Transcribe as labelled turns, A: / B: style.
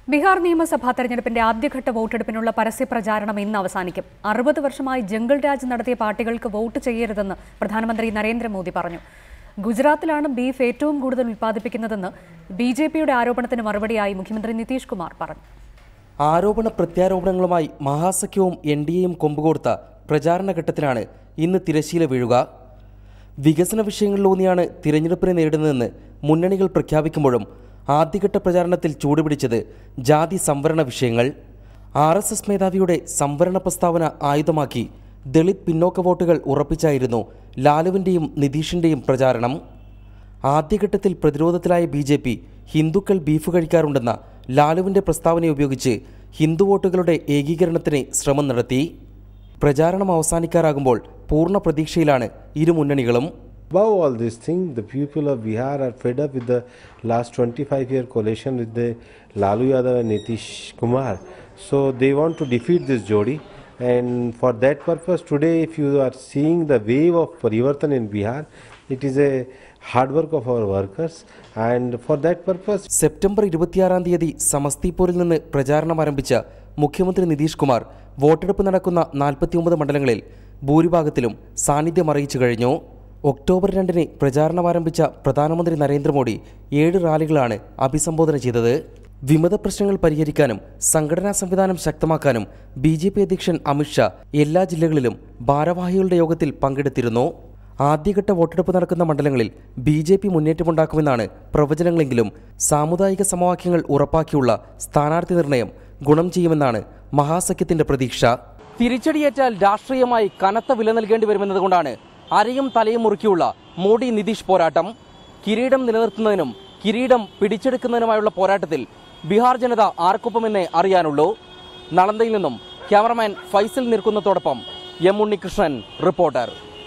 A: ബീഹാർ നിയമസഭാ തെരഞ്ഞെടുപ്പിന്റെ ആദ്യഘട്ട വോട്ടെടുപ്പിനുള്ള പരസ്യ പ്രചാരണം ഇന്ന് അവസാനിക്കും അറുപത് വർഷമായി ജംഗിൾ രാജ് നടത്തിയ പാർട്ടികൾക്ക് വോട്ട് ചെയ്യരുതെന്ന് പ്രധാനമന്ത്രി നരേന്ദ്രമോദി പറഞ്ഞു ഗുജറാത്തിലാണ് ബീഫ് ഏറ്റവും കൂടുതൽ ഉൽപ്പാദിപ്പിക്കുന്നതെന്ന് ബി ജെ പിയുടെ ആരോപണത്തിന് മറുപടിയായി മുഖ്യമന്ത്രി നിതീഷ് കുമാർ പറഞ്ഞു
B: ആരോപണ പ്രത്യാരോപണങ്ങളുമായി മഹാസഖ്യവും എൻ ഡി എയും കൊമ്പുകോർത്ത പ്രചാരണ ഘട്ടത്തിലാണ് ഇന്ന് തിരശീല വീഴുക വികസന വിഷയങ്ങളിലൂന്നിയാണ് തിരഞ്ഞെടുപ്പിനെ നേരിടുന്നതെന്ന് മുന്നണികൾ പ്രഖ്യാപിക്കുമ്പോഴും ആദ്യഘട്ട പ്രചാരണത്തിൽ ചൂടുപിടിച്ചത് ജാതി സംവരണ വിഷയങ്ങൾ ആർ എസ് എസ് മേധാവിയുടെ സംവരണ പ്രസ്താവന ആയുധമാക്കി ദളിത് പിന്നോക്ക വോട്ടുകൾ ഉറപ്പിച്ചായിരുന്നു ലാലുവിൻ്റെയും നിതീഷിൻ്റെയും പ്രചാരണം ആദ്യഘട്ടത്തിൽ പ്രതിരോധത്തിലായ ബി ജെ പി ഹിന്ദുക്കൾ ബീഫ് കഴിക്കാറുണ്ടെന്ന ലാലുവിൻ്റെ പ്രസ്താവന ഉപയോഗിച്ച് ഹിന്ദു വോട്ടുകളുടെ ഏകീകരണത്തിന് ശ്രമം നടത്തി പ്രചാരണം അവസാനിക്കാറാകുമ്പോൾ പൂർണ്ണ പ്രതീക്ഷയിലാണ് ഇരു മുന്നണികളും
C: Above all these things, the people of Bihar are fed up with the last 25 year coalition with the Lalu Yadav and Nitish Kumar. So they want to defeat this Jodi. And for that purpose, today, if you are seeing the wave of Parivartan in Bihar, it is a hard work of our workers. And for that purpose,
B: September ഇരുപത്തിയാറാം തീയതി സമസ്തിപൂരിൽ നിന്ന് പ്രചാരണം ആരംഭിച്ച മുഖ്യമന്ത്രി നിതീഷ് കുമാർ വോട്ടെടുപ്പ് നടക്കുന്ന നാൽപ്പത്തിയൊമ്പത് മണ്ഡലങ്ങളിൽ ഭൂരിഭാഗത്തിലും സാന്നിധ്യം അറിയിച്ചു കഴിഞ്ഞു ഒക്ടോബർ രണ്ടിന് പ്രചാരണം ആരംഭിച്ച പ്രധാനമന്ത്രി നരേന്ദ്രമോദി ഏഴ് റാലികളാണ് അഭിസംബോധന ചെയ്തത് വിമത പ്രശ്നങ്ങൾ പരിഹരിക്കാനും സംഘടനാ സംവിധാനം ശക്തമാക്കാനും ബി ജെ പി അധ്യക്ഷൻ അമിത്ഷാ എല്ലാ ജില്ലകളിലും ഭാരവാഹികളുടെ യോഗത്തിൽ പങ്കെടുത്തിരുന്നു ആദ്യഘട്ട വോട്ടെടുപ്പ് നടക്കുന്ന മണ്ഡലങ്ങളിൽ ബി ജെ പി മുന്നേറ്റമുണ്ടാക്കുമെന്നാണ് പ്രവചനങ്ങളെങ്കിലും സാമുദായിക സമവാക്യങ്ങൾ ഉറപ്പാക്കിയുള്ള സ്ഥാനാർത്ഥി നിർണയം ഗുണം ചെയ്യുമെന്നാണ് മഹാസഖ്യത്തിന്റെ പ്രതീക്ഷ തിരിച്ചടിയേറ്റാൽ രാഷ്ട്രീയമായി കനത്ത വില നൽകേണ്ടി വരുമെന്നതുകൊണ്ടാണ് അരയും തലയും മുറുക്കിയുള്ള മോഡി നിതീഷ് പോരാട്ടം കിരീടം നിലനിർത്തുന്നതിനും കിരീടം പിടിച്ചെടുക്കുന്നതിനുമായുള്ള പോരാട്ടത്തിൽ ബീഹാർ ജനത ആർക്കൊപ്പമെന്നേ അറിയാനുള്ളൂ നളന്തയിൽ നിന്നും ക്യാമറമാൻ ഫൈസൽ നിൽക്കുന്നതോടൊപ്പം എം ഉണ്ണികൃഷ്ണൻ റിപ്പോർട്ടർ